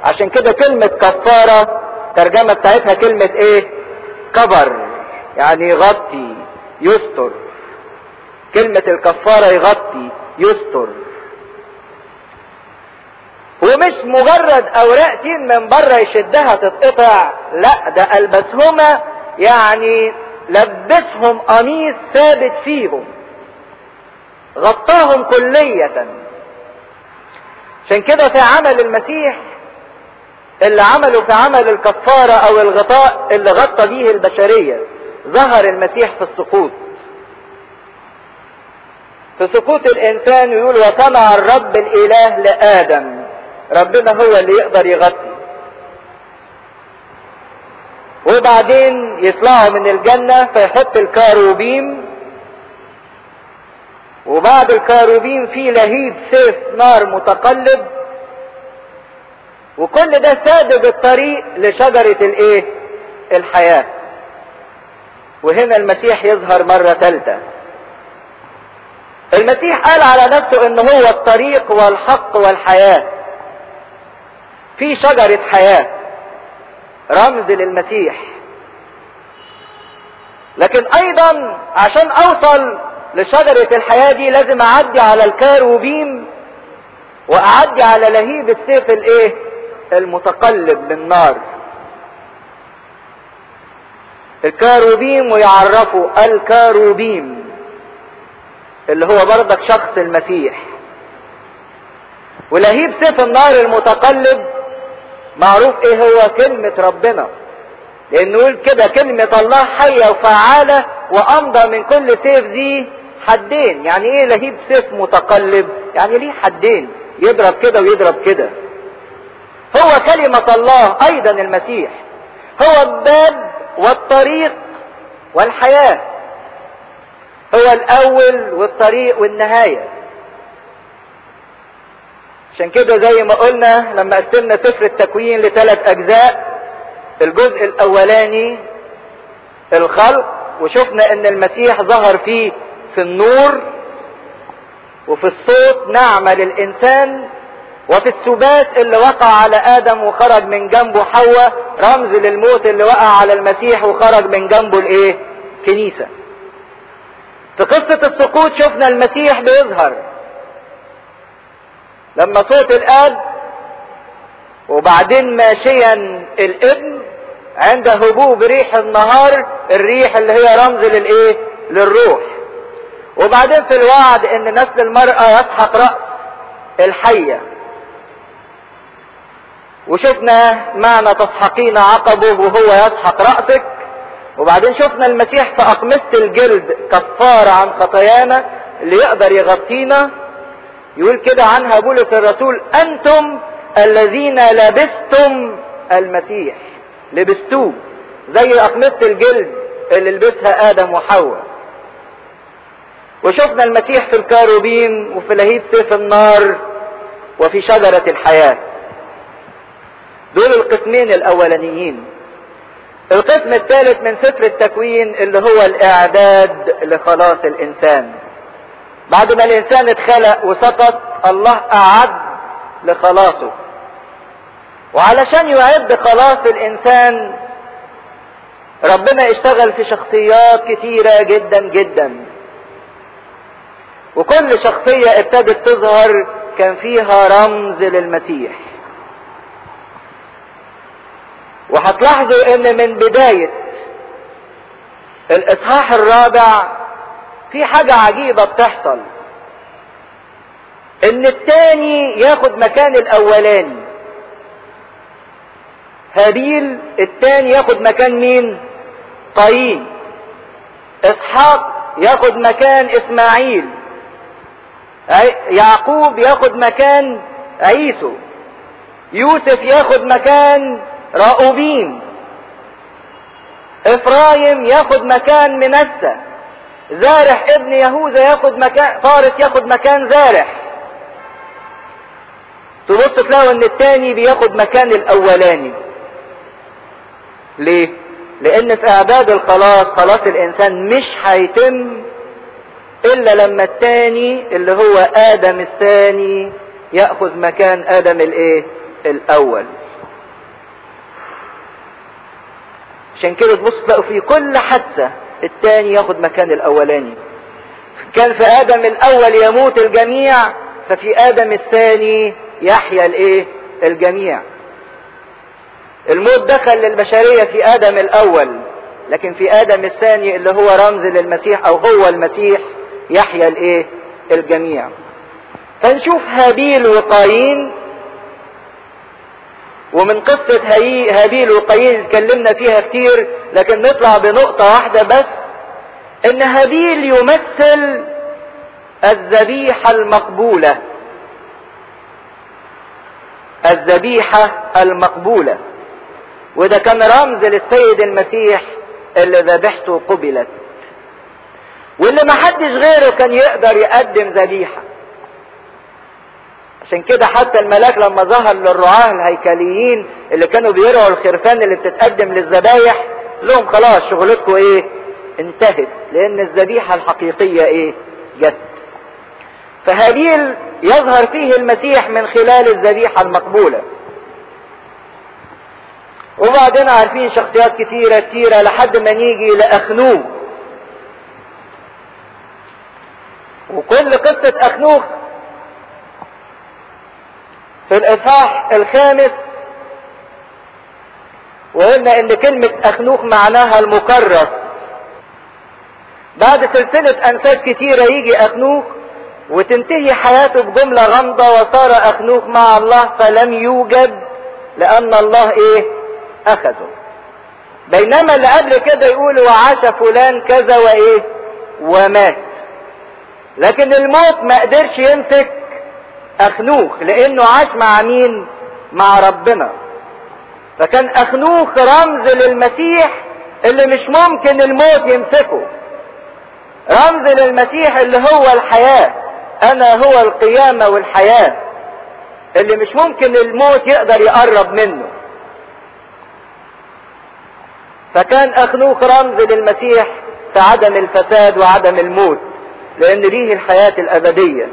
عشان كده كلمة كفارة ترجمة بتاعتها كلمة ايه كفر يعني يغطي يستر كلمة الكفارة يغطي يستر ومش مجرد اوراق تين من بره يشدها تتقطع لا ده البسهما يعني لبسهم قميص ثابت فيهم غطاهم كلية عشان كده في عمل المسيح اللي عمله في عمل الكفارة او الغطاء اللي غطى بيه البشرية ظهر المسيح في السقوط في سقوط الانسان يقول وصنع الرب الاله لادم ربنا هو اللي يقدر يغطي وبعدين يطلعوا من الجنة فيحط الكاروبيم وبعد الكاروبيم في لهيب سيف نار متقلب وكل ده سادب الطريق لشجرة الايه الحياة وهنا المسيح يظهر مرة ثالثة المسيح قال على نفسه ان هو الطريق والحق والحياة في شجرة حياة رمز للمسيح لكن ايضا عشان اوصل لشجرة الحياة دي لازم اعدي على الكاروبيم واعدي على لهيب السيف الايه المتقلب للنار الكاروبيم ويعرفوا الكاروبيم اللي هو برضك شخص المسيح ولهيب سيف النار المتقلب معروف ايه هو كلمة ربنا لانه يقول كده كلمة الله حية وفعالة وامضى من كل سيف ذي حدين يعني ايه لهيب سيف متقلب يعني ليه حدين يضرب كده ويضرب كده هو كلمة الله ايضا المسيح هو الباب والطريق والحياة هو الاول والطريق والنهاية عشان كده زي ما قلنا لما قسمنا سفر التكوين لثلاث اجزاء الجزء الاولاني الخلق وشفنا ان المسيح ظهر فيه في النور وفي الصوت نعمة للانسان وفي السبات اللي وقع على ادم وخرج من جنبه حواء رمز للموت اللي وقع على المسيح وخرج من جنبه الايه كنيسة في قصة السقوط شفنا المسيح بيظهر لما صوت الاب وبعدين ماشيا الابن عند هبوب ريح النهار الريح اللي هي رمز للايه للروح وبعدين في الوعد ان نسل المرأة يسحق رأس الحية وشفنا معنى تسحقين عقبه وهو يسحق رأسك وبعدين شفنا المسيح في أقمصة الجلد كفارة عن خطايانا اللي يقدر يغطينا يقول كده عنها بولس الرسول أنتم الذين لبستم المسيح لبستوه زي أقمصة الجلد اللي لبسها آدم وحواء وشفنا المسيح في الكاروبيم وفي لهيب سيف النار وفي شجرة الحياة دول القسمين الأولانيين القسم الثالث من سفر التكوين اللي هو الإعداد لخلاص الإنسان بعد ما الإنسان اتخلق وسقط الله أعد لخلاصه وعلشان يعد خلاص الإنسان ربنا اشتغل في شخصيات كتيرة جدا جدا وكل شخصية ابتدت تظهر كان فيها رمز للمسيح وهتلاحظوا ان من بداية الاصحاح الرابع في حاجة عجيبة بتحصل ان التاني ياخد مكان الاولاني هابيل التاني ياخد مكان مين قايين اسحاق ياخد مكان اسماعيل يعقوب ياخد مكان عيسو يوسف ياخد مكان راؤوبين افرايم ياخد مكان منسى زارح ابن يهوذا ياخد مكان فارس ياخد مكان زارح تبص تلاقوا ان التاني بياخد مكان الاولاني ليه لان في اعداد الخلاص خلاص الانسان مش هيتم الا لما التاني اللي هو ادم الثاني ياخذ مكان ادم الايه الاول عشان كده تبص تلاقوا في كل حادثة التاني ياخد مكان الاولاني كان في ادم الاول يموت الجميع ففي ادم الثاني يحيا الايه الجميع الموت دخل للبشرية في ادم الاول لكن في ادم الثاني اللي هو رمز للمسيح او هو المسيح يحيا الايه الجميع فنشوف هابيل وقايين ومن قصة هابيل وقايين اتكلمنا فيها كتير لكن نطلع بنقطة واحدة بس ان هابيل يمثل الذبيحة المقبولة الذبيحة المقبولة وده كان رمز للسيد المسيح اللي ذبحته قبلت واللي ما حدش غيره كان يقدر يقدم ذبيحة عشان كده حتى الملاك لما ظهر للرعاة الهيكليين اللي كانوا بيرعوا الخرفان اللي بتتقدم للذبايح لهم خلاص شغلتكم ايه انتهت لان الذبيحة الحقيقية ايه جت فهابيل يظهر فيه المسيح من خلال الذبيحة المقبولة وبعدين عارفين شخصيات كتيرة كتيرة لحد ما نيجي لأخنوخ وكل قصة أخنوخ في الإصحاح الخامس وقلنا إن كلمة أخنوخ معناها المكرس بعد سلسلة أنفاس كتيرة يجي أخنوخ وتنتهي حياته بجملة غامضة وصار أخنوخ مع الله فلم يوجد لأن الله إيه أخذه بينما اللي قبل كده يقول وعاش فلان كذا وإيه ومات لكن الموت ما قدرش يمسك أخنوخ لأنه عاش مع مين مع ربنا فكان أخنوخ رمز للمسيح اللي مش ممكن الموت يمسكه رمز للمسيح اللي هو الحياة انا هو القيامة والحياة اللي مش ممكن الموت يقدر يقرب منه فكان اخنوخ رمز للمسيح في عدم الفساد وعدم الموت لان ليه الحياة الابدية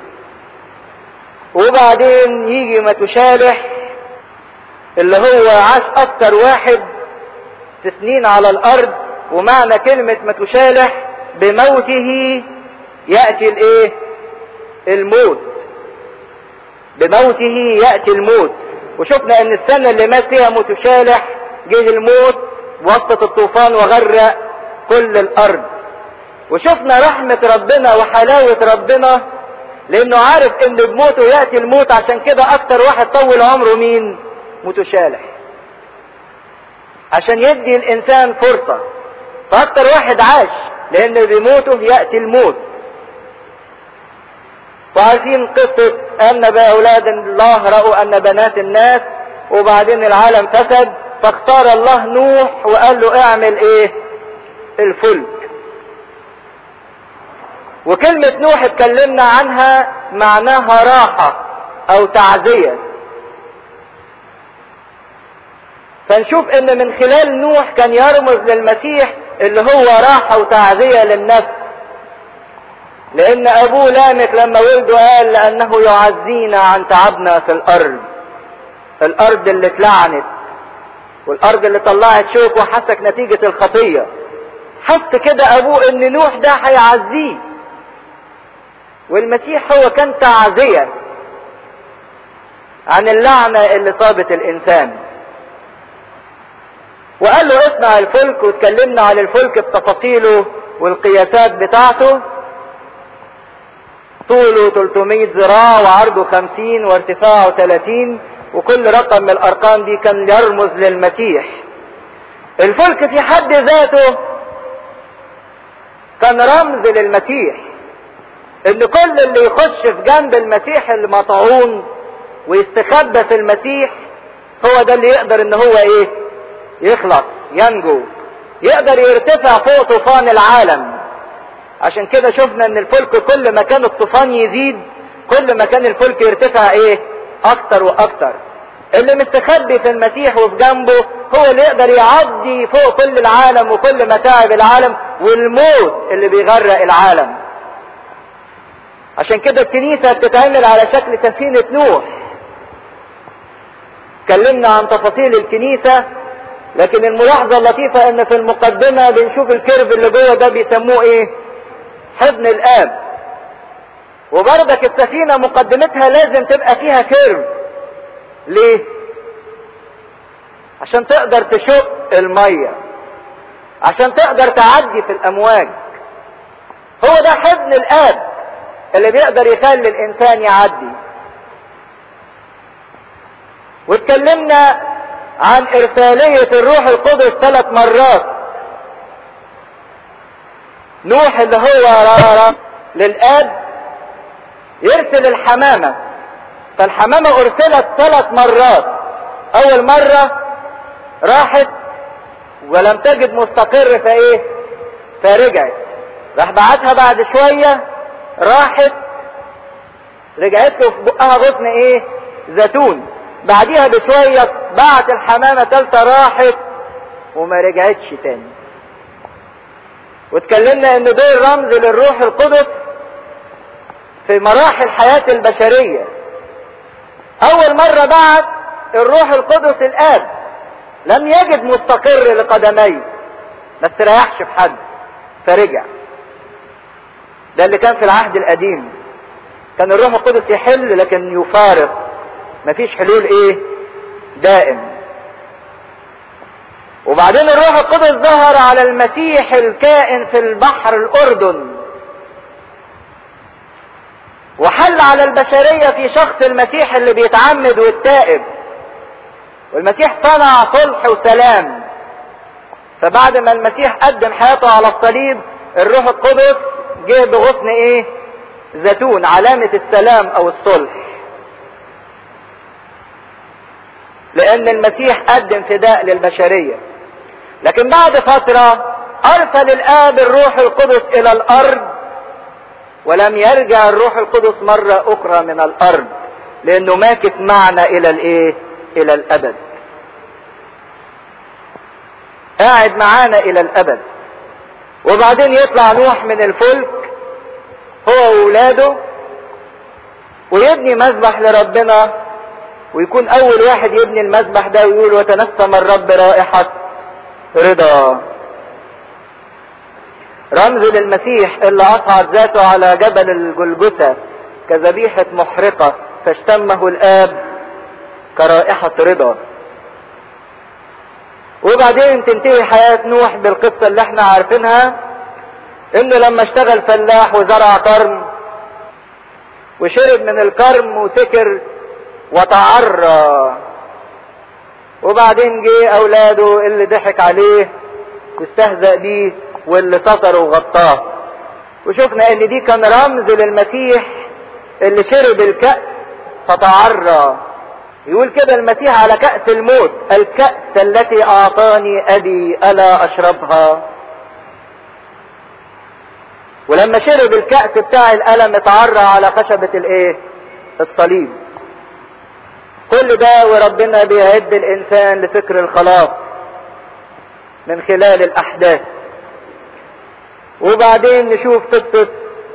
وبعدين يجي متشالح اللي هو عاش اكتر واحد في سنين على الارض ومعنى كلمة متشالح بموته يأتي الايه الموت بموته يأتي الموت وشفنا ان السنة اللي مات فيها متشالح جه الموت وسط الطوفان وغرق كل الارض وشفنا رحمة ربنا وحلاوة ربنا لانه عارف ان بموته يأتي الموت عشان كده اكتر واحد طول عمره مين متشالح عشان يدي الانسان فرصة فاكتر واحد عاش لان بموته يأتي الموت وعارفين قصة ان باولاد الله رأوا ان بنات الناس وبعدين العالم فسد فاختار الله نوح وقال له اعمل ايه الفلك وكلمة نوح اتكلمنا عنها معناها راحة او تعزية فنشوف ان من خلال نوح كان يرمز للمسيح اللي هو راحة وتعزية للنفس لان ابوه لامك لما ولده قال لانه يعزينا عن تعبنا في الارض الارض اللي اتلعنت والارض اللي طلعت شوك وحسك نتيجة الخطية حس كده ابوه ان نوح ده هيعزيه والمسيح هو كان تعزية عن اللعنة اللي صابت الانسان وقال له اصنع الفلك واتكلمنا عن الفلك بتفاصيله والقياسات بتاعته طوله 300 ذراع وعرضه 50 وارتفاعه 30 وكل رقم من الارقام دي كان يرمز للمسيح الفلك في حد ذاته كان رمز للمسيح ان كل اللي يخش في جنب المسيح المطعون ويستخبى في المسيح هو ده اللي يقدر ان هو ايه يخلص ينجو يقدر يرتفع فوق طوفان العالم عشان كده شفنا ان الفلك كل ما كان الطوفان يزيد كل ما كان الفلك يرتفع ايه اكتر واكتر اللي مستخبي في المسيح وفي جنبه هو اللي يقدر يعدي فوق كل العالم وكل متاعب العالم والموت اللي بيغرق العالم عشان كده الكنيسة بتتعمل على شكل سفينة نوح اتكلمنا عن تفاصيل الكنيسة لكن الملاحظة اللطيفة ان في المقدمة بنشوف الكيرف اللي جوه ده بيسموه ايه حضن الاب وبرضك السفينة مقدمتها لازم تبقى فيها كيرف ليه عشان تقدر تشق المية عشان تقدر تعدي في الامواج هو ده حضن الاب اللي بيقدر يخلي الانسان يعدي واتكلمنا عن ارسالية الروح القدس ثلاث مرات نوح اللي هو رارا للاب يرسل الحمامة فالحمامة ارسلت ثلاث مرات اول مرة راحت ولم تجد مستقر فايه فرجعت راح بعتها بعد شوية راحت رجعت له في بقها غصن ايه زيتون بعديها بشوية بعت الحمامة تالتة راحت وما رجعتش تاني واتكلمنا ان دول رمز للروح القدس في مراحل حياة البشرية اول مرة بعت الروح القدس الاب لم يجد مستقر لقدميه ما استريحش في حد فرجع ده اللي كان في العهد القديم كان الروح القدس يحل لكن يفارق مفيش حلول ايه دائم وبعدين الروح القدس ظهر على المسيح الكائن في البحر الاردن وحل على البشرية في شخص المسيح اللي بيتعمد والتائب والمسيح صنع صلح وسلام فبعد ما المسيح قدم حياته على الصليب الروح القدس جه بغصن ايه زيتون علامة السلام او الصلح لان المسيح قدم فداء للبشرية لكن بعد فترة ارسل الاب الروح القدس الى الارض ولم يرجع الروح القدس مرة اخرى من الارض لانه ماكث معنا الى الايه الى الابد قاعد معانا الى الابد وبعدين يطلع نوح من الفلك هو واولاده ويبني مذبح لربنا ويكون اول واحد يبني المذبح ده ويقول وتنسم الرب رائحة رضا رمز للمسيح اللي اصعد ذاته على جبل الجلجثة كذبيحة محرقة فاشتمه الاب كرائحة رضا وبعدين تنتهي حياة نوح بالقصة اللي احنا عارفينها انه لما اشتغل فلاح وزرع كرم وشرب من الكرم وسكر وتعرى وبعدين جه اولاده اللي ضحك عليه واستهزأ بيه واللي ستره وغطاه وشفنا ان دي كان رمز للمسيح اللي شرب الكأس فتعرى يقول كده المسيح على كأس الموت الكأس التي اعطاني ابي الا اشربها ولما شرب الكأس بتاع الألم اتعرى على خشبة الايه الصليب كل ده وربنا بيعد الانسان لفكر الخلاص من خلال الاحداث وبعدين نشوف قصة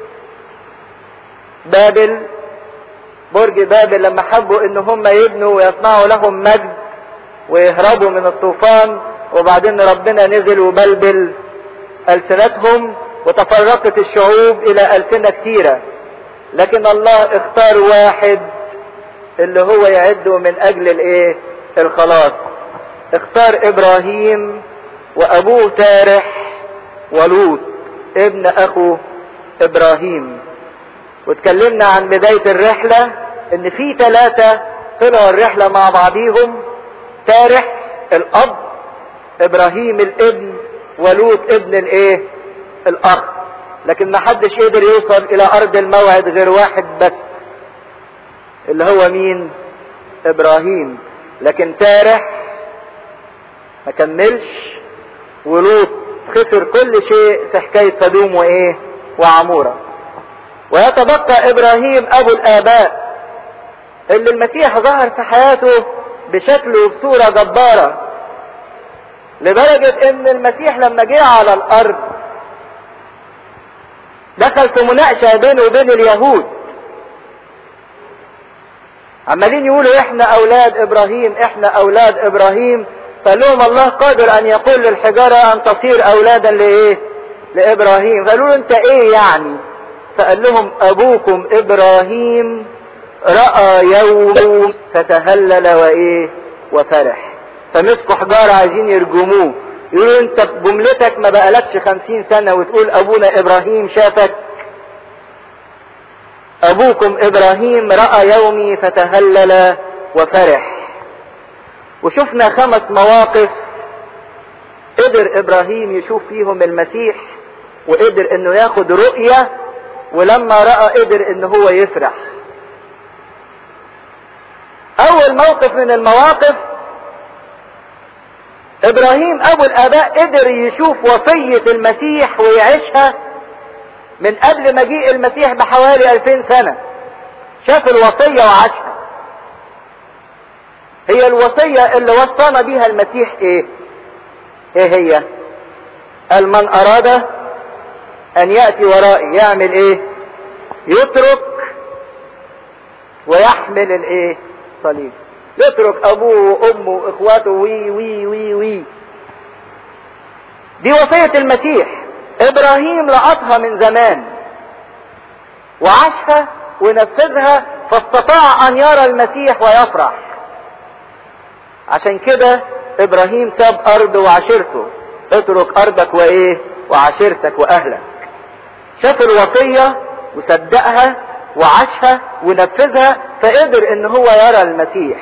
بابل برج بابل لما حبوا ان هم يبنوا ويصنعوا لهم مجد ويهربوا من الطوفان وبعدين ربنا نزل وبلبل ألسنتهم وتفرقت الشعوب إلى ألسنة كثيرة لكن الله اختار واحد اللي هو يعده من أجل الإيه؟ الخلاص اختار إبراهيم وأبوه تارح ولوط ابن أخو إبراهيم واتكلمنا عن بداية الرحلة ان في ثلاثة طلعوا الرحلة مع بعضيهم تارح الاب ابراهيم الابن ولوط ابن الايه الاخ لكن ما حدش قدر يوصل الى ارض الموعد غير واحد بس اللي هو مين ابراهيم لكن تارح ما كملش ولوط خسر كل شيء في حكاية سدوم وايه وعموره ويتبقى ابراهيم ابو الاباء اللي المسيح ظهر في حياته بشكل وبصورة جبارة لدرجة ان المسيح لما جه على الارض دخل في مناقشة بينه وبين اليهود عمالين يقولوا احنا اولاد ابراهيم احنا اولاد ابراهيم فقال لهم الله قادر ان يقول للحجارة ان تصير اولادا لايه لابراهيم فقالوا له انت ايه يعني فقال لهم ابوكم ابراهيم رأى يوم فتهلل وايه وفرح فمسكوا حجارة عايزين يرجموه يقولوا انت بجملتك ما بقالكش خمسين سنة وتقول ابونا ابراهيم شافك ابوكم ابراهيم رأى يومي فتهلل وفرح وشفنا خمس مواقف قدر ابراهيم يشوف فيهم المسيح وقدر انه ياخد رؤية ولما رأى قدر ان هو يفرح اول موقف من المواقف ابراهيم ابو الاباء قدر يشوف وصية المسيح ويعيشها من قبل مجيء المسيح بحوالي الفين سنة شاف الوصية وعاشها هي الوصية اللي وصانا بيها المسيح ايه ايه هي قال من اراد ان يأتي ورائي يعمل ايه يترك ويحمل الايه صليب يترك ابوه وامه واخواته وي وي وي وي دي وصية المسيح ابراهيم لقطها من زمان وعاشها ونفذها فاستطاع ان يرى المسيح ويفرح عشان كده ابراهيم ساب ارضه وعشيرته اترك ارضك وايه وعشيرتك واهلك شاف الوصية وصدقها وعاشها ونفذها فقدر ان هو يرى المسيح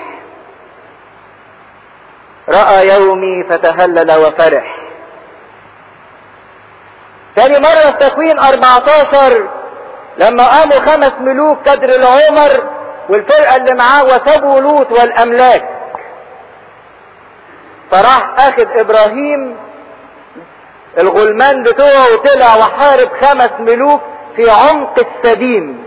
رأى يومي فتهلل وفرح تاني مرة في تكوين 14 لما قاموا خمس ملوك كدر العمر والفرقة اللي معاه وسابوا لوط والأملاك فراح اخد ابراهيم الغلمان بتوعه وطلع وحارب خمس ملوك في عمق السديم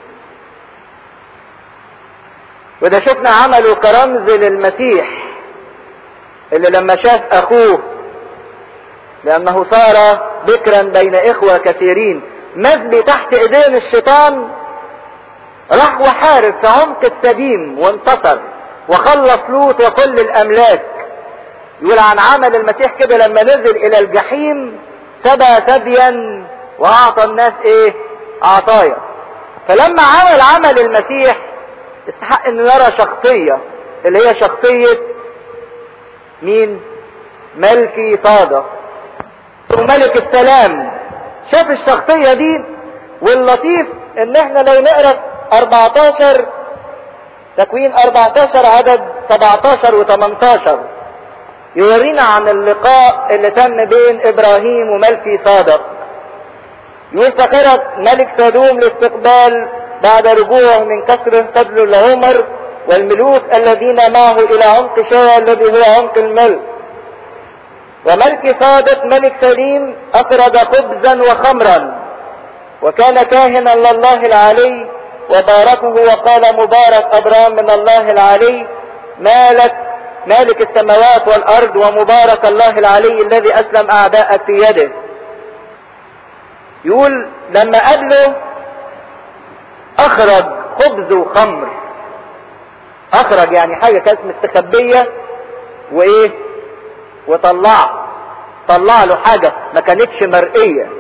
وده شفنا عمله كرمز للمسيح اللي لما شاف اخوه لانه صار بكرا بين اخوة كثيرين مزبي تحت ايدين الشيطان راح وحارب في عمق السديم وانتصر وخلص لوط وكل الاملاك يقول عن عمل المسيح كده لما نزل الى الجحيم سبى سبيا واعطى الناس ايه عطايا فلما عمل عمل المسيح استحق انه يرى شخصية اللي هي شخصية مين ملكي صادق وملك السلام شاف الشخصية دي واللطيف ان احنا لو نقرا 14 تكوين 14 عدد 17 و 18 يورينا عن اللقاء اللي تم بين ابراهيم وملكي صادق يقول فخرج ملك سدوم لاستقبال بعد رجوعه من كسر قبل العمر والملوك الذين معه الى عمق شاوى الذي هو عمق الملك وملك صادق ملك سليم اخرج خبزا وخمرا وكان كاهنا لله العلي وباركه وقال مبارك ابرام من الله العلي مالك مالك السماوات والارض ومبارك الله العلي الذي اسلم اعداءك في يده يقول لما قابله اخرج خبز وخمر اخرج يعني حاجة كانت مستخبية وايه وطلع طلع له حاجة ما كانتش مرئية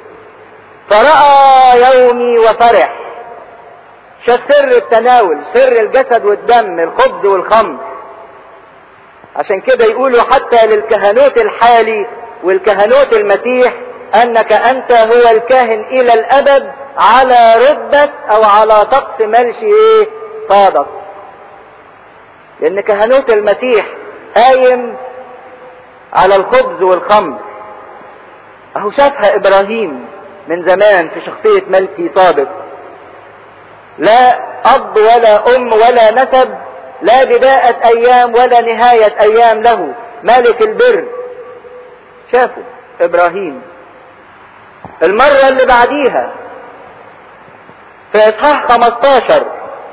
فرأى يومي وفرح شاف سر التناول سر الجسد والدم الخبز والخمر عشان كده يقولوا حتى للكهنوت الحالي والكهنوت المسيح انك انت هو الكاهن الى الابد على رتبة او على طقس ملشي ايه صادق لان كهنوت المسيح قايم على الخبز والخمر اهو شافها ابراهيم من زمان في شخصية ملكي صادق لا اب ولا ام ولا نسب لا بداية ايام ولا نهاية ايام له ملك البر شافه ابراهيم المرة اللي بعديها في اصحاح 15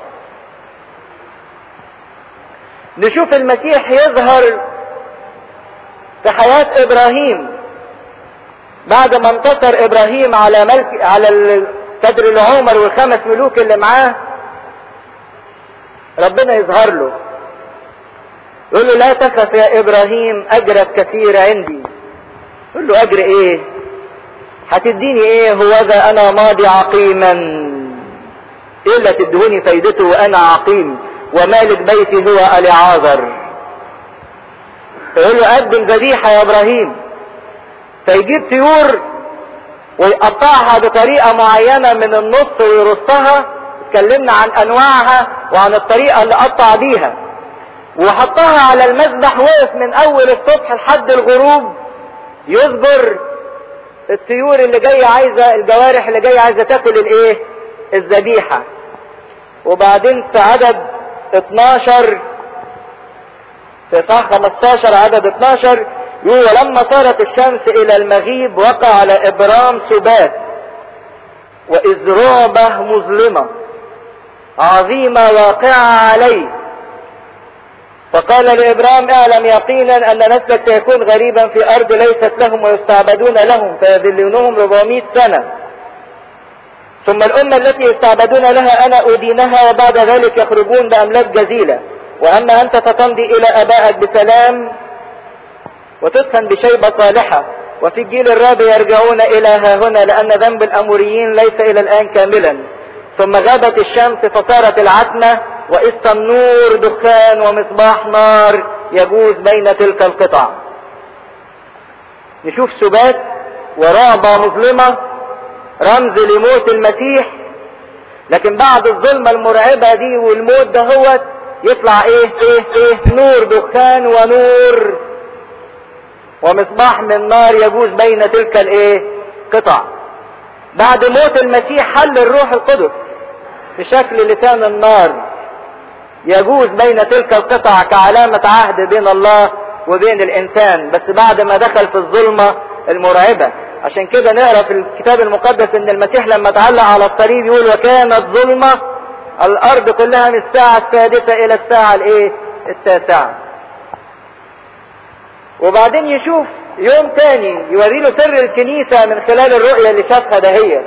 نشوف المسيح يظهر في حياة ابراهيم بعد ما انتصر ابراهيم على ملك على كدر العمر والخمس ملوك اللي معاه ربنا يظهر له يقول له لا تخف يا ابراهيم اجرك كثير عندي يقول له اجر ايه هتديني ايه هو ذا انا ماضي عقيما ايه اللي تدهوني فايدته وانا عقيم ومالك بيتي هو العازر فيقول له قدم ذبيحه يا ابراهيم فيجيب طيور ويقطعها بطريقه معينه من النص ويرصها اتكلمنا عن انواعها وعن الطريقه اللي قطع بيها وحطها على المذبح وقف من اول الصبح لحد الغروب يصبر الطيور اللي جايه عايزه الجوارح اللي جايه عايزه تاكل الايه الذبيحه وبعدين في عدد 12 في صح 15 عدد 12 يقول ولما صارت الشمس الى المغيب وقع على ابرام سبات واذ رعبه مظلمه عظيمه واقعه عليه فقال لابرام اعلم يقينا ان نسلك سيكون غريبا في ارض ليست لهم ويستعبدون لهم فيذلونهم 400 سنه ثم الامه التي يستعبدون لها انا ادينها وبعد ذلك يخرجون باملاك جزيله واما انت فتمضي الى ابائك بسلام وتدفن بشيبه صالحه وفي الجيل الرابع يرجعون الى ها هنا لان ذنب الاموريين ليس الى الان كاملا ثم غابت الشمس فصارت العتمه وإذ النور دخان ومصباح نار يجوز بين تلك القطع نشوف سبات ورعبة مظلمة رمز لموت المسيح لكن بعد الظلمة المرعبة دي والموت ده هو يطلع ايه ايه ايه نور دخان ونور ومصباح من نار يجوز بين تلك الايه قطع بعد موت المسيح حل الروح القدس في شكل لسان النار يجوز بين تلك القطع كعلامة عهد بين الله وبين الإنسان بس بعد ما دخل في الظلمة المرعبة عشان كده نقرا في الكتاب المقدس ان المسيح لما تعلق على الصليب يقول وكانت ظلمة الارض كلها من الساعة السادسة الى الساعة الايه التاسعة وبعدين يشوف يوم تاني يوري له سر الكنيسة من خلال الرؤية اللي شافها دهية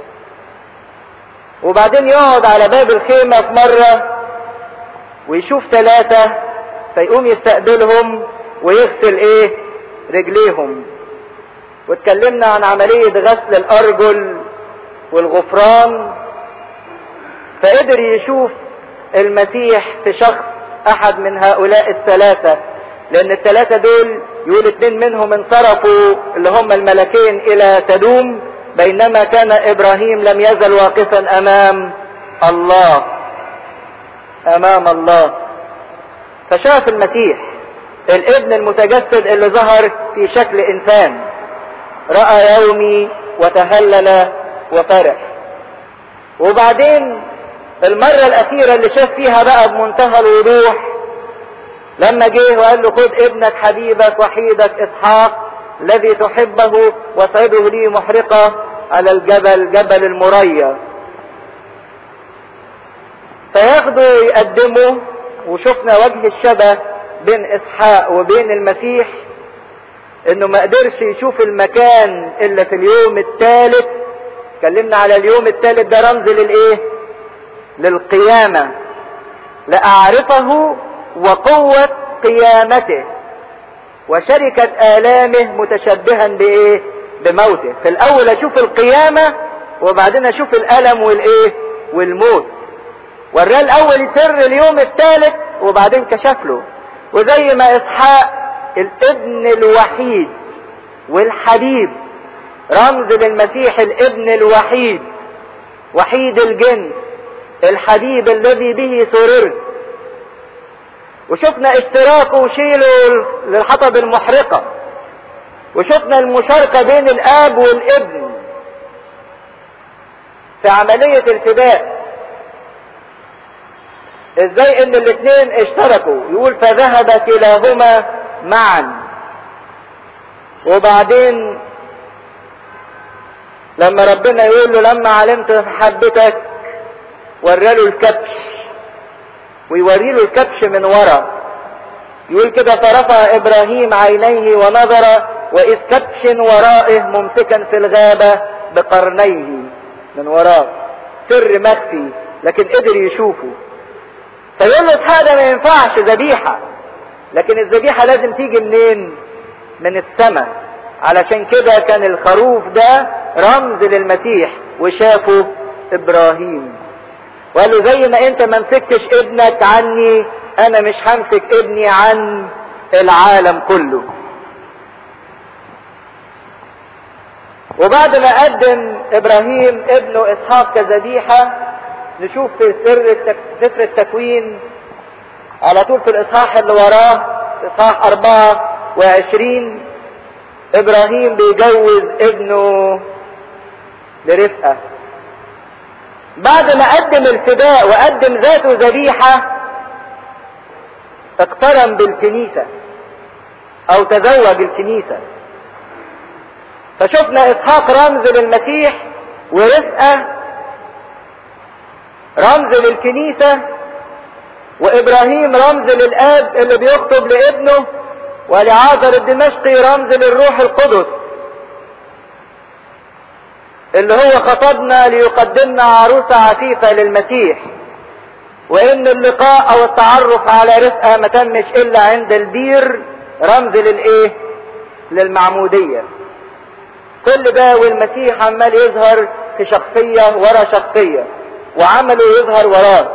وبعدين يقعد على باب الخيمة في مرة ويشوف ثلاثة فيقوم يستقبلهم ويغسل ايه رجليهم واتكلمنا عن عملية غسل الارجل والغفران فقدر يشوف المسيح في شخص احد من هؤلاء الثلاثة لان الثلاثة دول يقول اتنين منهم انصرفوا اللي هم الملكين الى تدوم بينما كان ابراهيم لم يزل واقفا امام الله امام الله فشاف المسيح الابن المتجسد اللي ظهر في شكل انسان راى يومي وتهلل وفرح وبعدين المرة الأخيرة اللي شاف فيها بقى بمنتهى الوضوح لما جه وقال له خد ابنك حبيبك وحيدك إسحاق الذي تحبه وصعده لي محرقة على الجبل جبل المريا فياخده يقدمه وشفنا وجه الشبه بين اسحاق وبين المسيح انه ما قدرش يشوف المكان الا في اليوم الثالث اتكلمنا على اليوم الثالث ده رمز للايه للقيامة لأعرفه وقوة قيامته وشركة آلامه متشبها بإيه بموته في الأول أشوف القيامة وبعدين أشوف الألم والإيه والموت وراه الأول سر اليوم الثالث وبعدين كشف له وزي ما إسحاق الابن الوحيد والحبيب رمز للمسيح الابن الوحيد وحيد الجنس الحبيب الذي به سررت وشفنا اشتراكه وشيله للحطب المحرقة وشفنا المشاركة بين الاب والابن في عملية الفداء ازاي ان الاثنين اشتركوا يقول فذهب كلاهما معا وبعدين لما ربنا يقول له لما علمت محبتك وراله الكبش ويوري له الكبش من ورا يقول كده فرفع ابراهيم عينيه ونظر واذ كبش ورائه ممسكا في الغابة بقرنيه من وراه سر مخفي لكن قدر يشوفه فيقول له هذا ما ينفعش ذبيحة لكن الذبيحة لازم تيجي منين من السماء علشان كده كان الخروف ده رمز للمسيح وشافه ابراهيم وقال له زي ما انت ما مسكتش ابنك عني انا مش همسك ابني عن العالم كله وبعد ما قدم ابراهيم ابنه اسحاق كذبيحة نشوف في سر التك... سفر التكوين على طول في الاصحاح اللي وراه اصحاح 24 ابراهيم بيجوز ابنه لرفقه بعد ما قدم الفداء وقدم ذاته ذبيحه اقترن بالكنيسه او تزوج الكنيسه فشفنا اسحاق رمز للمسيح ورفقه رمز للكنيسه وابراهيم رمز للاب اللي بيخطب لابنه ولعازر الدمشقي رمز للروح القدس اللي هو خطبنا ليقدمنا عروسة عفيفة للمسيح وان اللقاء او التعرف على رفقة ما تمش الا عند البير رمز للايه للمعمودية كل ده والمسيح عمال يظهر في شخصية ورا شخصية وعمله يظهر وراه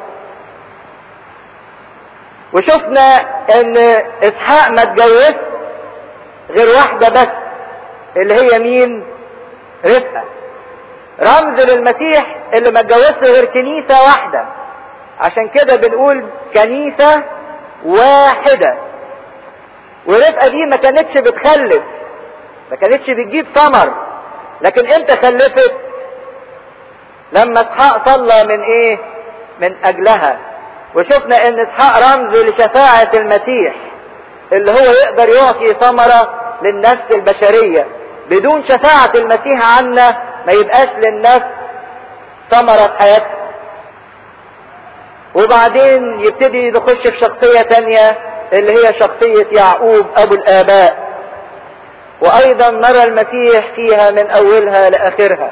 وشفنا ان اسحاق ما اتجوزش غير واحدة بس اللي هي مين رفقة رمز للمسيح اللي ما اتجوزش غير كنيسة واحدة عشان كده بنقول كنيسة واحدة ورفقة دي ما كانتش بتخلف ما كانتش بتجيب ثمر لكن امتى خلفت لما اسحاق صلى من ايه من اجلها وشفنا ان اسحاق رمز لشفاعة المسيح اللي هو يقدر يعطي ثمرة للنفس البشرية بدون شفاعة المسيح عنا ما يبقاش للنفس ثمرة في حياتها وبعدين يبتدي نخش في شخصية تانية اللي هي شخصية يعقوب ابو الاباء وايضا نرى المسيح فيها من اولها لاخرها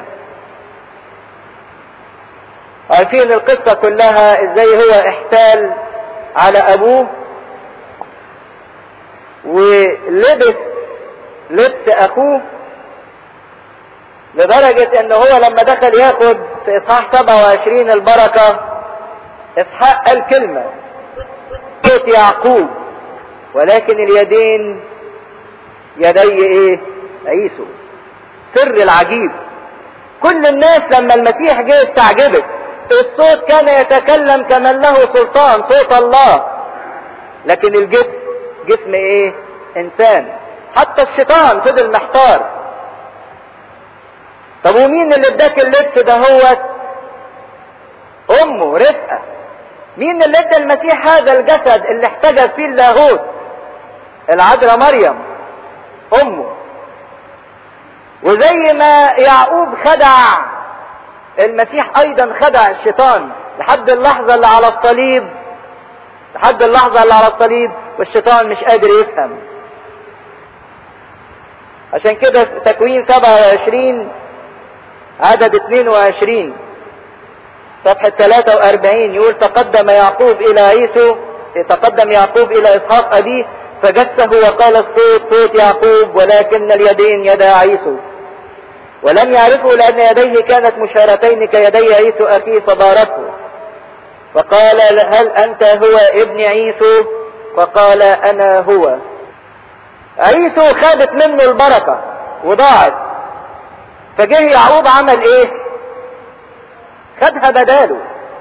عارفين القصة كلها ازاي هو احتال على ابوه ولبس لبس اخوه لدرجة ان هو لما دخل ياخد في اصحاح 27 البركة اسحاق قال كلمة صوت يعقوب ولكن اليدين يدي ايه عيسو سر العجيب كل الناس لما المسيح جه استعجبت الصوت كان يتكلم كمن له سلطان صوت الله لكن الجسم جسم ايه انسان حتى الشيطان فضل محتار طب ومين اللي اداك اللبس ده هو امه رفقه مين اللي ادى المسيح هذا الجسد اللي احتجب فيه اللاهوت العذراء مريم امه وزي ما يعقوب خدع المسيح ايضا خدع الشيطان لحد اللحظة اللي على الصليب لحد اللحظة اللي على الصليب والشيطان مش قادر يفهم عشان كده في تكوين 27 عدد 22 صفحة 43 يقول تقدم يعقوب الى عيسو تقدم يعقوب الى اسحاق ابيه فجسه وقال الصوت صوت يعقوب ولكن اليدين يدا عيسو ولم يعرفه لأن يديه كانت مشارتين كيدي عيسو أخيه فباركه فقال هل أنت هو ابن عيسو فقال أنا هو عيسو خدت منه البركة وضاعت فجه يعقوب عمل ايه خدها بداله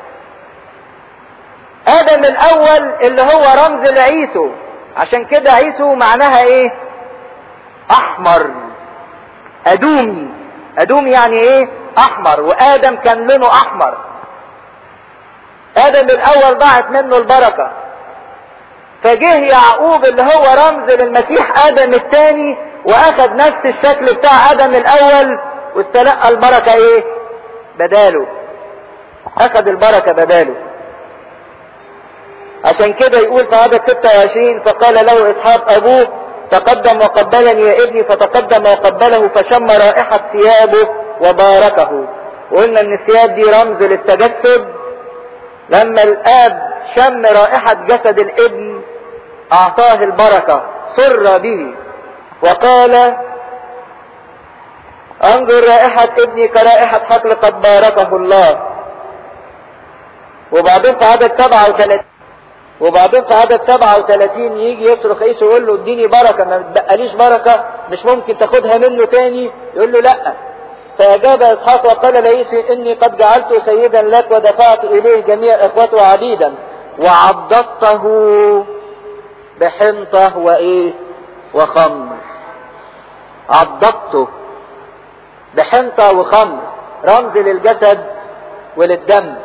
ادم الاول اللي هو رمز لعيسو عشان كده عيسو معناها ايه احمر ادومي ادوم يعني ايه احمر وادم كان لونه احمر ادم الاول ضاعت منه البركة فجه يعقوب اللي هو رمز للمسيح ادم الثاني واخد نفس الشكل بتاع ادم الاول واستلقى البركة ايه بداله اخد البركة بداله عشان كده يقول في عدد 26 فقال له اسحاق ابوه تقدم وقبلني يا ابني فتقدم وقبله فشم رائحة ثيابه وباركه وقلنا ان الثياب دي رمز للتجسد لما الاب شم رائحة جسد الابن اعطاه البركة سر به وقال انظر رائحة ابني كرائحة حقل قد باركه الله وبعدين في عدد 37 وبعدين في عدد 37 يجي يصرخ عيسى ويقول له اديني بركة ما تبقاليش بركة مش ممكن تاخدها منه تاني يقول له لا فأجاب إسحاق وقال لعيسى إني قد جعلته سيدا لك ودفعت إليه جميع إخوته عبيدا وعضدته بحنطة وإيه وخمر عضدته بحنطة وخمر رمز للجسد وللدم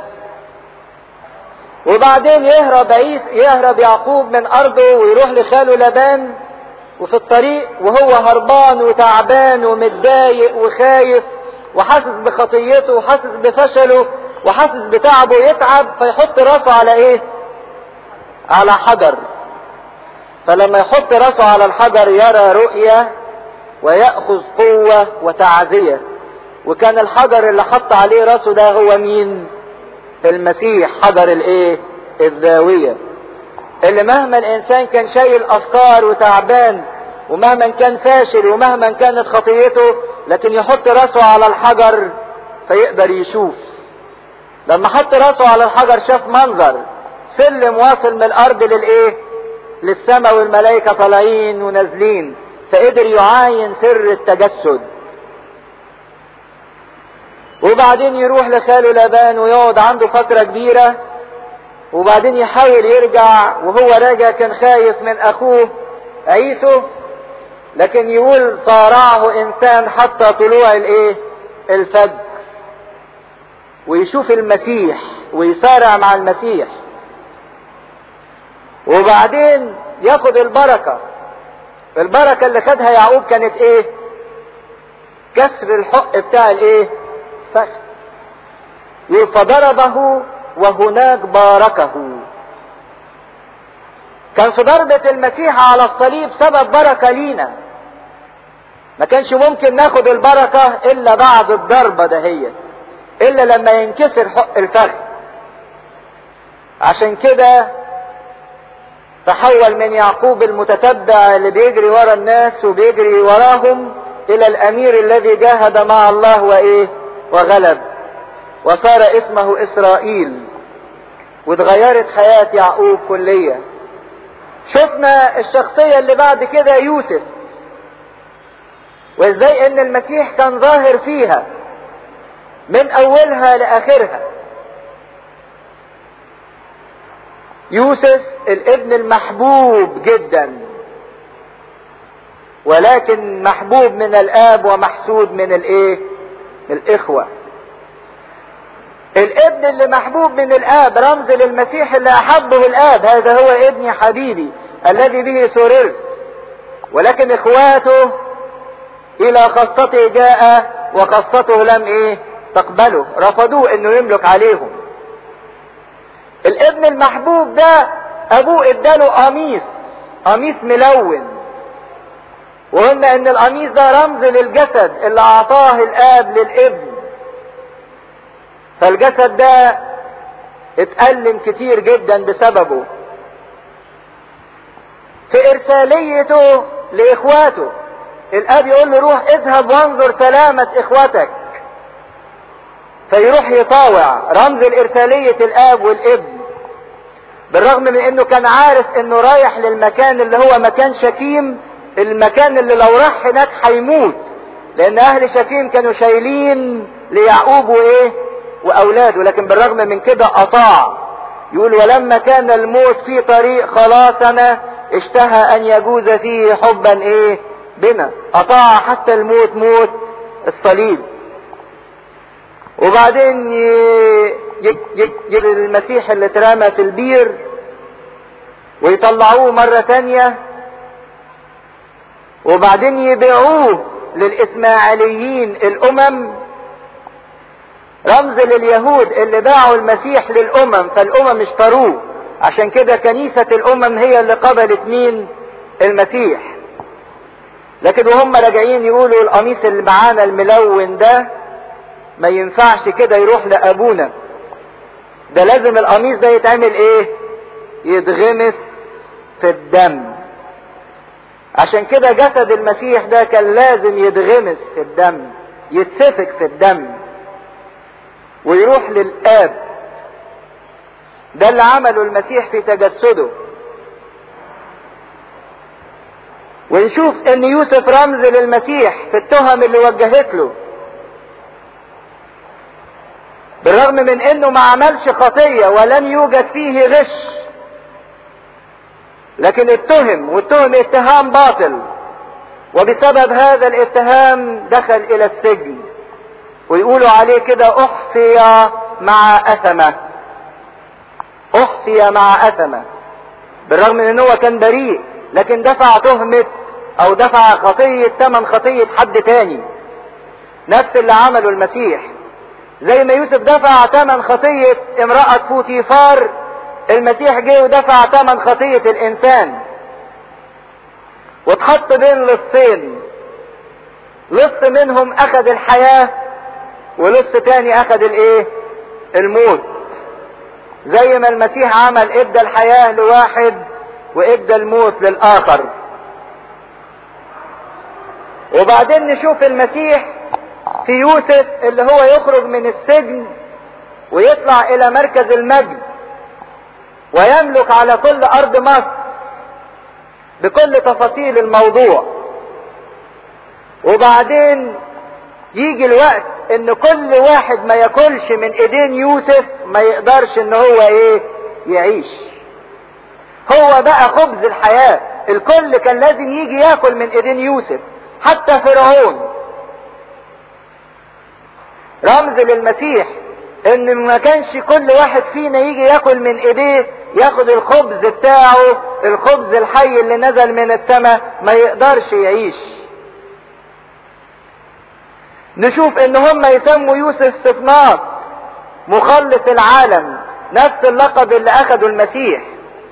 وبعدين يهرب عيسى يهرب يعقوب من أرضه ويروح لخاله لبان وفي الطريق وهو هربان وتعبان ومتضايق وخايف وحاسس بخطيته وحاسس بفشله وحاسس بتعبه يتعب فيحط راسه على ايه على حجر فلما يحط راسه على الحجر يرى رؤية ويأخذ قوة وتعزية وكان الحجر اللي حط عليه راسه ده هو مين المسيح حجر الايه الزاوية اللي مهما الانسان كان شايل افكار وتعبان ومهما كان فاشل ومهما كانت خطيته لكن يحط راسه على الحجر فيقدر يشوف لما حط راسه على الحجر شاف منظر سلم واصل من الارض للايه للسماء والملائكة طالعين ونازلين فقدر يعاين سر التجسد وبعدين يروح لخاله لابان ويقعد عنده فترة كبيرة وبعدين يحاول يرجع وهو راجع كان خايف من اخوه عيسو لكن يقول صارعه انسان حتى طلوع الايه الفجر ويشوف المسيح ويصارع مع المسيح وبعدين ياخد البركة البركة اللي خدها يعقوب كانت ايه كسر الحق بتاع الايه فخ فضربه وهناك باركه كان في ضربة المسيح على الصليب سبب بركة لينا ما كانش ممكن ناخد البركة الا بعد الضربة دهيت الا لما ينكسر حق الفخ عشان كده تحول من يعقوب المتتبع اللي بيجري ورا الناس وبيجري وراهم الى الامير الذي جاهد مع الله وايه وغلب وصار اسمه اسرائيل واتغيرت حياة يعقوب كليا شفنا الشخصية اللي بعد كده يوسف وازاي ان المسيح كان ظاهر فيها من اولها لاخرها يوسف الابن المحبوب جدا ولكن محبوب من الاب ومحسود من الايه الاخوه الابن اللي محبوب من الاب رمز للمسيح اللي احبه الاب هذا هو ابني حبيبي الذي به سررت ولكن اخواته الى خاصته جاء وخاصته لم ايه تقبله رفضوه انه يملك عليهم الابن المحبوب ده ابوه اداله قميص قميص ملون وقلنا ان القميص ده رمز للجسد اللي اعطاه الاب للابن فالجسد ده اتألم كتير جدا بسببه في ارساليته لاخواته الاب يقول له روح اذهب وانظر سلامة اخوتك فيروح يطاوع رمز الارسالية الاب والابن بالرغم من انه كان عارف انه رايح للمكان اللي هو مكان شكيم المكان اللي لو راح هناك هيموت لان اهل شكيم كانوا شايلين ليعقوب وايه واولاده لكن بالرغم من كده اطاع يقول ولما كان الموت في طريق خلاصنا اشتهى ان يجوز فيه حبا ايه بنا اطاع حتى الموت موت الصليب وبعدين يجيب المسيح اللي اترمى في البير ويطلعوه مرة تانية وبعدين يبيعوه للإسماعيليين الأمم رمز لليهود اللي باعوا المسيح للأمم فالأمم اشتروه عشان كده كنيسة الأمم هي اللي قبلت مين المسيح لكن وهم راجعين يقولوا القميص اللي معانا الملون ده ما ينفعش كده يروح لابونا ده لازم القميص ده يتعمل ايه يتغمس في الدم عشان كده جسد المسيح ده كان لازم يتغمس في الدم يتسفك في الدم ويروح للآب ده اللي عمله المسيح في تجسده ونشوف ان يوسف رمز للمسيح في التهم اللي وجهت له بالرغم من انه ما عملش خطية ولم يوجد فيه غش لكن اتهم واتهم اتهام باطل وبسبب هذا الاتهام دخل الى السجن ويقولوا عليه كده احصي مع اثمه احصي مع اثمه بالرغم من ان هو كان بريء لكن دفع تهمة او دفع خطية ثمن خطية حد تاني نفس اللي عمله المسيح زي ما يوسف دفع ثمن خطية امرأة فوتيفار المسيح جه ودفع ثمن خطية الانسان واتحط بين لصين لص منهم اخذ الحياة ولص تاني اخذ الايه الموت زي ما المسيح عمل ادى الحياة لواحد وادى الموت للاخر وبعدين نشوف المسيح في يوسف اللي هو يخرج من السجن ويطلع الى مركز المجد ويملك على كل ارض مصر بكل تفاصيل الموضوع وبعدين يجي الوقت ان كل واحد ما ياكلش من ايدين يوسف ما يقدرش ان هو ايه يعيش هو بقى خبز الحياة الكل كان لازم يجي ياكل من ايدين يوسف حتى فرعون رمز للمسيح ان ما كانش كل واحد فينا يجي ياكل من ايديه ياخد الخبز بتاعه الخبز الحي اللي نزل من السماء ما يقدرش يعيش نشوف ان هم يسموا يوسف صفنات مخلص العالم نفس اللقب اللي اخده المسيح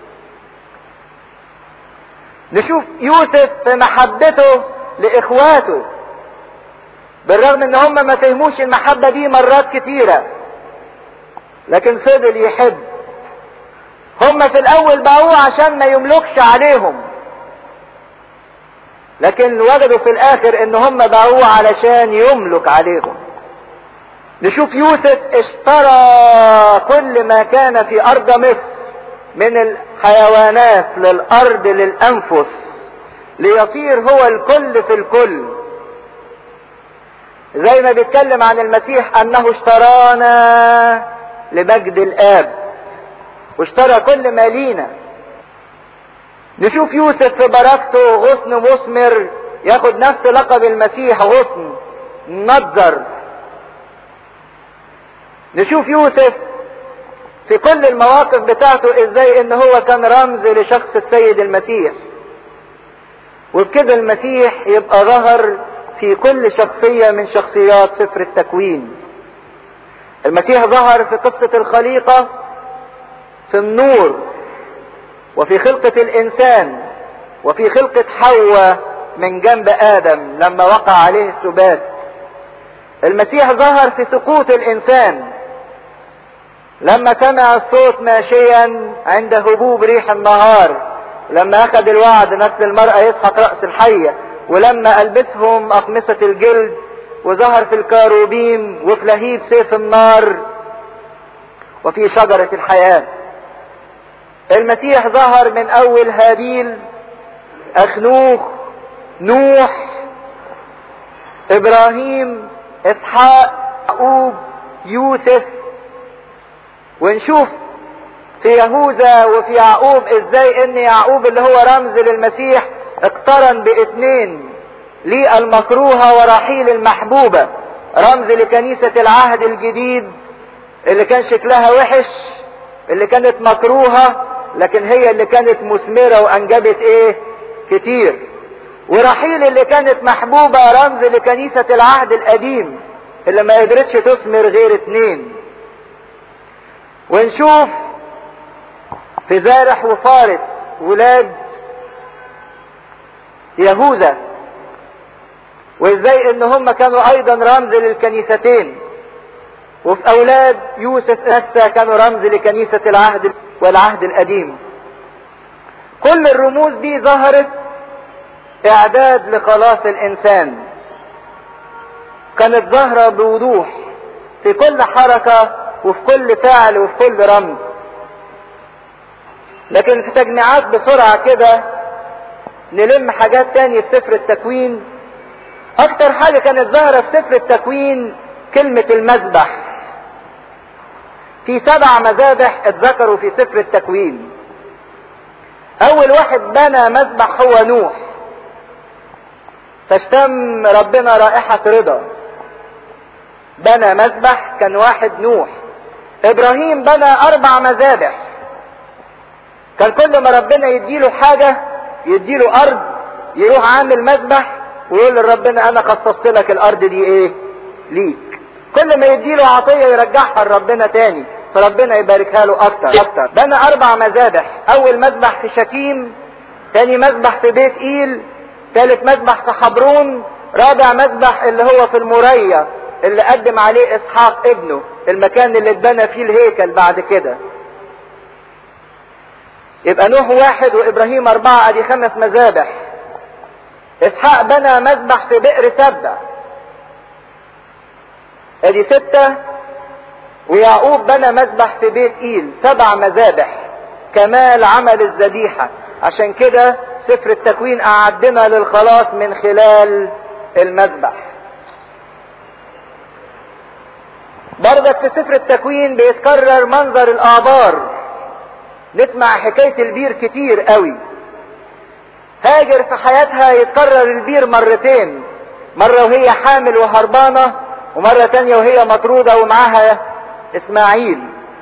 نشوف يوسف في محبته لاخواته بالرغم ان هم ما فهموش المحبة دي مرات كتيرة لكن فضل يحب هم في الاول باعوه عشان ما يملكش عليهم لكن وجدوا في الاخر ان هم باعوه علشان يملك عليهم نشوف يوسف اشترى كل ما كان في ارض مصر من الحيوانات للارض للانفس ليصير هو الكل في الكل زي ما بيتكلم عن المسيح انه اشترانا لمجد الاب واشترى كل ما لينا نشوف يوسف في بركته غصن مثمر ياخد نفس لقب المسيح غصن نضر نشوف يوسف في كل المواقف بتاعته ازاي ان هو كان رمز لشخص السيد المسيح وبكده المسيح يبقى ظهر في كل شخصية من شخصيات سفر التكوين المسيح ظهر في قصة الخليقة في النور وفي خلقة الإنسان وفي خلقة حواء من جنب آدم لما وقع عليه السبات المسيح ظهر في سقوط الإنسان لما سمع الصوت ماشيا عند هبوب ريح النهار لما أخذ الوعد نسل المرأة يسحق رأس الحية ولما ألبسهم أقمصة الجلد وظهر في الكاروبيم وفي لهيب سيف النار وفي شجرة الحياة المسيح ظهر من أول هابيل أخنوخ نوح إبراهيم إسحاق يعقوب يوسف ونشوف في يهوذا وفي يعقوب ازاي ان يعقوب اللي هو رمز للمسيح اقترن باثنين لي المكروهة ورحيل المحبوبة رمز لكنيسة العهد الجديد اللي كان شكلها وحش اللي كانت مكروهة لكن هي اللي كانت مثمرة وانجبت ايه كتير ورحيل اللي كانت محبوبة رمز لكنيسة العهد القديم اللي ما قدرتش تثمر غير اتنين ونشوف في زارح وفارس ولاد يهوذا وازاي ان هم كانوا ايضا رمز للكنيستين وفي اولاد يوسف نفسه كانوا رمز لكنيسة العهد والعهد القديم كل الرموز دي ظهرت اعداد لخلاص الانسان كانت ظاهرة بوضوح في كل حركة وفي كل فعل وفي كل رمز لكن في تجميعات بسرعة كده نلم حاجات تانية في سفر التكوين اكتر حاجة كانت ظاهرة في سفر التكوين كلمة المذبح في سبع مذابح اتذكروا في سفر التكوين اول واحد بنى مذبح هو نوح فاشتم ربنا رائحة رضا بنى مذبح كان واحد نوح ابراهيم بنى اربع مذابح كان كل ما ربنا يديله حاجة يديله ارض يروح عامل مذبح ويقول لربنا انا خصصت لك الارض دي ايه ليك كل ما يديله عطية يرجعها لربنا تاني فربنا يباركها له اكتر اكتر بنى اربع مذابح اول مذبح في شكيم تاني مذبح في بيت ايل ثالث مذبح في حبرون رابع مذبح اللي هو في المرية اللي قدم عليه اسحاق ابنه المكان اللي اتبنى فيه الهيكل بعد كده يبقى نوح واحد وابراهيم اربعة ادي خمس مذابح اسحاق بنى مذبح في بئر سبع ادي ستة ويعقوب بنى مذبح في بيت ايل سبع مذابح كمال عمل الذبيحة عشان كده سفر التكوين اعدنا للخلاص من خلال المذبح برضك في سفر التكوين بيتكرر منظر الابار نسمع حكاية البير كتير قوي هاجر في حياتها يتكرر البير مرتين مرة وهي حامل وهربانة ومرة تانية وهي مطرودة ومعاها اسماعيل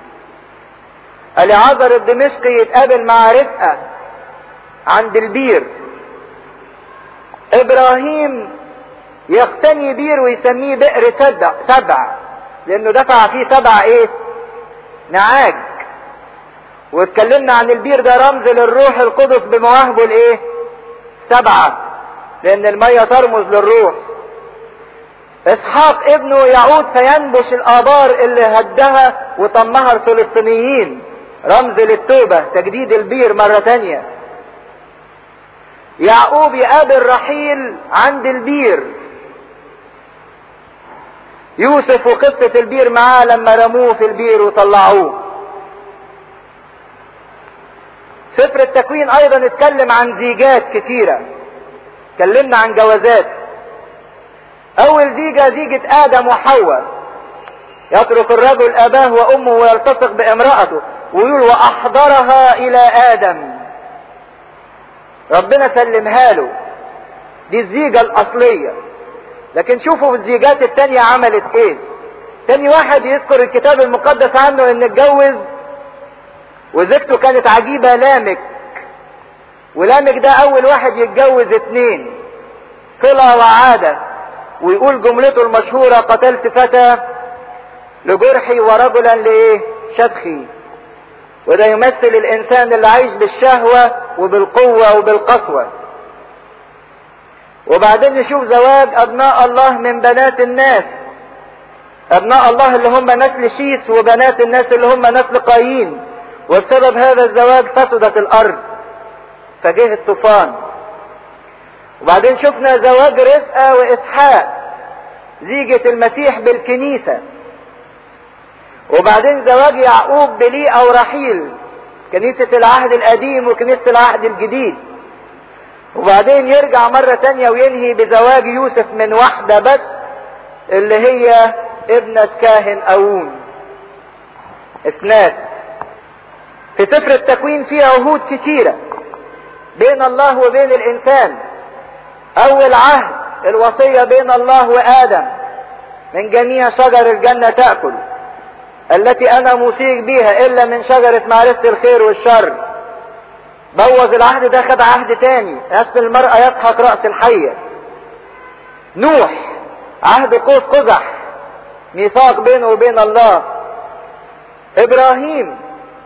اليعذر الدمشقي يتقابل مع رفقة عند البير ابراهيم يقتني بير ويسميه بئر سبع, سبع لانه دفع فيه سبع ايه نعاج واتكلمنا عن البير ده رمز للروح القدس بمواهبه الايه سبعة لان المية ترمز للروح اسحاق ابنه يعود فينبش الابار اللي هدها وطمها الفلسطينيين رمز للتوبة تجديد البير مرة تانية يعقوب يقابل رحيل عند البير يوسف وقصة البير معاه لما رموه في البير وطلعوه سفر التكوين ايضا اتكلم عن زيجات كثيرة اتكلمنا عن جوازات اول زيجة زيجة ادم وحواء يترك الرجل اباه وامه ويلتصق بامرأته ويقول واحضرها الى ادم ربنا سلمها له دي الزيجة الاصلية لكن شوفوا الزيجات التانية عملت ايه تاني واحد يذكر الكتاب المقدس عنه ان اتجوز وزوجته كانت عجيبة لامك ولامك ده اول واحد يتجوز اتنين صلة وعادة ويقول جملته المشهورة قتلت فتى لجرحي ورجلا لايه شدخي وده يمثل الانسان اللي عايش بالشهوة وبالقوة وبالقسوة وبعدين نشوف زواج ابناء الله من بنات الناس ابناء الله اللي هم نسل شيس وبنات الناس اللي هم نسل قايين وبسبب هذا الزواج فسدت الارض فجه الطوفان وبعدين شفنا زواج رفقة واسحاق زيجة المسيح بالكنيسة وبعدين زواج يعقوب بليئة ورحيل كنيسة العهد القديم وكنيسة العهد الجديد وبعدين يرجع مرة تانية وينهي بزواج يوسف من واحدة بس اللي هي ابنة كاهن أون اسناد في سفر التكوين في عهود كتيرة بين الله وبين الإنسان أول عهد الوصية بين الله وآدم من جميع شجر الجنة تأكل التي أنا موصيك بها إلا من شجرة معرفة الخير والشر بوظ العهد ده خد عهد تاني اسم المرأة يضحك رأس الحية نوح عهد قوس قزح ميثاق بينه وبين الله ابراهيم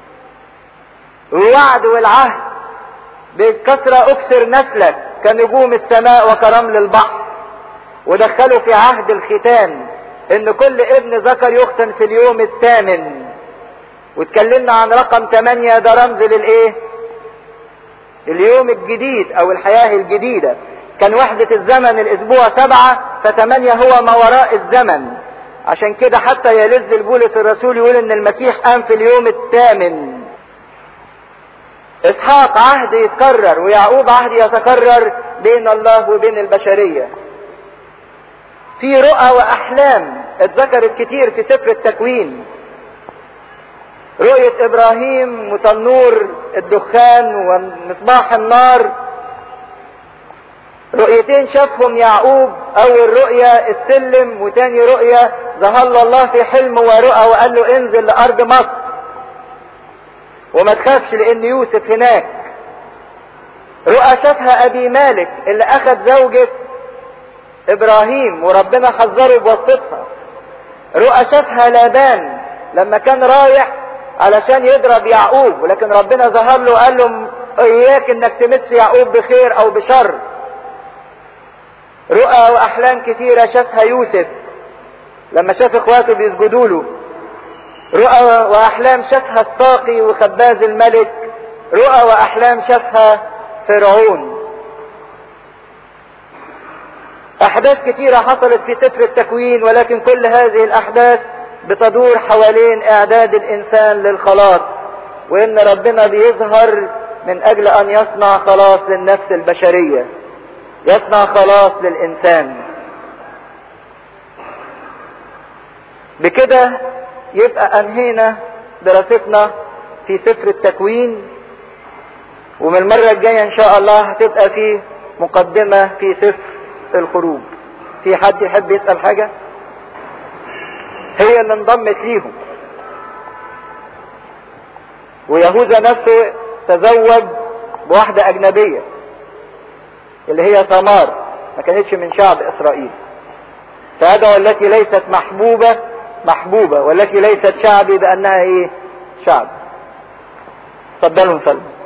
الوعد والعهد بالكثرة اكسر نسلك كنجوم السماء وكرمل البحر ودخلوا في عهد الختان ان كل ابن ذكر يختن في اليوم الثامن واتكلمنا عن رقم ثمانية ده رمز للايه اليوم الجديد او الحياة الجديدة كان وحدة الزمن الاسبوع سبعة فتمانية هو ما وراء الزمن عشان كده حتى يلذ البولس الرسول يقول ان المسيح قام في اليوم الثامن اسحاق عهد يتكرر ويعقوب عهد يتكرر بين الله وبين البشرية في رؤى واحلام اتذكرت كتير في سفر التكوين رؤية ابراهيم وتنور الدخان ومصباح النار رؤيتين شافهم يعقوب اول رؤية السلم وتاني رؤية ظهر له الله في حلم ورؤى وقال له انزل لارض مصر وما تخافش لان يوسف هناك رؤى شافها ابي مالك اللي اخذ زوجة ابراهيم وربنا حذره بواسطتها رؤى شافها لابان لما كان رايح علشان يضرب يعقوب ولكن ربنا ظهر له وقال له اياك انك تمس يعقوب بخير او بشر رؤى واحلام كثيرة شافها يوسف لما شاف اخواته بيسجدوا له رؤى واحلام شافها الساقي وخباز الملك رؤى واحلام شافها فرعون احداث كثيرة حصلت في سفر التكوين ولكن كل هذه الاحداث بتدور حوالين اعداد الانسان للخلاص وان ربنا بيظهر من اجل ان يصنع خلاص للنفس البشرية يصنع خلاص للانسان بكده يبقى انهينا دراستنا في سفر التكوين ومن المرة الجاية ان شاء الله هتبقى في مقدمة في سفر الخروج في حد يحب يسأل حاجة هي اللي انضمت ليهم ويهوذا نفسه تزوج بواحدة اجنبية اللي هي ثمار ما كانتش من شعب اسرائيل فادعو التي ليست محبوبة محبوبة والتي ليست شعبي بانها ايه شعب تفضلوا نصلي